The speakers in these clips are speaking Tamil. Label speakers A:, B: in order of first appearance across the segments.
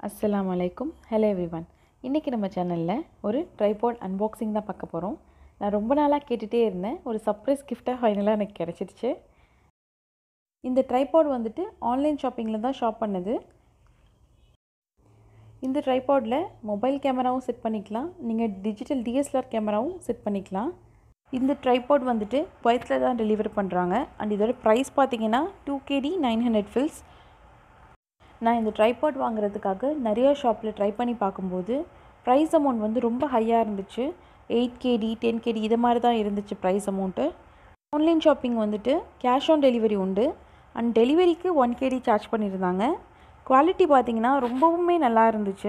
A: அஸ்ஸலாமு அலைக்கும் ஹலோ எவ்ரிவன் இன்றைக்கி நம்ம சேனலில் ஒரு ட்ரைபாட் அன்பாக்சிங் தான் பார்க்க போகிறோம் நான் ரொம்ப நாளாக கேட்டுகிட்டே இருந்தேன் ஒரு சர்ப்ரைஸ் கிஃப்டாக ஃபைனலாக எனக்கு கிடச்சிருச்சு இந்த ட்ரைபாட் வந்துட்டு ஆன்லைன் ஷாப்பிங்கில் தான் ஷாப் பண்ணது இந்த ட்ரைபாடில் மொபைல் கேமராவும் செட் பண்ணிக்கலாம் நீங்கள் டிஜிட்டல் டிஎஸ்எல்ஆர் கேமராவும் செட் பண்ணிக்கலாம் இந்த ட்ரைபாட் வந்துட்டு குவைத்தில் தான் டெலிவர் பண்ணுறாங்க அண்ட் இதோட ப்ரைஸ் பார்த்தீங்கன்னா two KD nine hundred fils நான் இந்த ட்ரைபாட் வாங்குறதுக்காக நிறைய ஷாப்பில் ட்ரை பண்ணி பார்க்கும்போது ப்ரைஸ் அமௌண்ட் வந்து ரொம்ப ஹையாக இருந்துச்சு எயிட் கேடி டென் கேடி இது மாதிரி தான் இருந்துச்சு ப்ரைஸ் அமௌண்ட்டு ஆன்லைன் ஷாப்பிங் வந்துட்டு கேஷ் ஆன் டெலிவரி உண்டு அண்ட் டெலிவரிக்கு ஒன் கேடி சார்ஜ் பண்ணியிருந்தாங்க குவாலிட்டி பார்த்தீங்கன்னா ரொம்பவுமே நல்லா இருந்துச்சு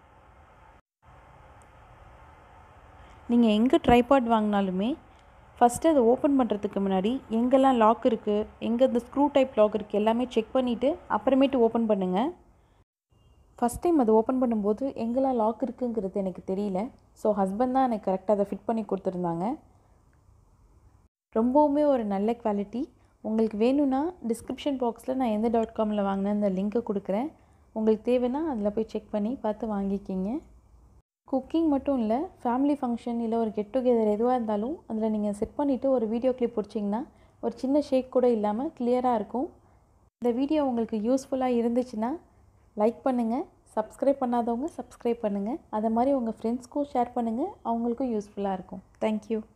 A: நீங்கள் எங்கே ட்ரைபாட் வாங்கினாலுமே ஃபஸ்ட்டு அதை ஓப்பன் பண்ணுறதுக்கு முன்னாடி எங்கெல்லாம் லாக் இருக்குது எங்கே இந்த ஸ்க்ரூ டைப் லாக் இருக்குது எல்லாமே செக் பண்ணிவிட்டு அப்புறமேட்டு ஓப்பன் பண்ணுங்கள் ஃபஸ்ட் டைம் அதை ஓப்பன் பண்ணும்போது எங்கெல்லாம் லாக் இருக்குங்கிறது எனக்கு தெரியல ஸோ ஹஸ்பண்ட் தான் எனக்கு கரெக்டாக அதை ஃபிட் பண்ணி கொடுத்துருந்தாங்க ரொம்பவுமே ஒரு நல்ல குவாலிட்டி உங்களுக்கு வேணும்னா டிஸ்கிரிப்ஷன் பாக்ஸில் நான் எந்த டாட் காமில் வாங்கினேன் அந்த லிங்க்கை கொடுக்குறேன் உங்களுக்கு தேவைன்னா அதில் போய் செக் பண்ணி பார்த்து வாங்கிக்கிங்க குக்கிங் மட்டும் இல்லை ஃபேமிலி ஃபங்க்ஷன் இல்லை ஒரு கெட் டுகெதர் எதுவாக இருந்தாலும் அதில் நீங்கள் செட் பண்ணிவிட்டு ஒரு வீடியோ கிளிப் பிடிச்சிங்கன்னா ஒரு சின்ன ஷேக் கூட இல்லாமல் கிளியராக இருக்கும் இந்த வீடியோ உங்களுக்கு யூஸ்ஃபுல்லாக இருந்துச்சுன்னா லைக் பண்ணுங்கள் சப்ஸ்கிரைப் பண்ணாதவங்க சப்ஸ்கிரைப் பண்ணுங்கள் அதை மாதிரி உங்கள் ஃப்ரெண்ட்ஸ்க்கும் ஷேர் பண்ணுங்கள் அவங்களுக்கும் யூஸ்ஃபுல்லாக இருக்கும் தேங்க்யூ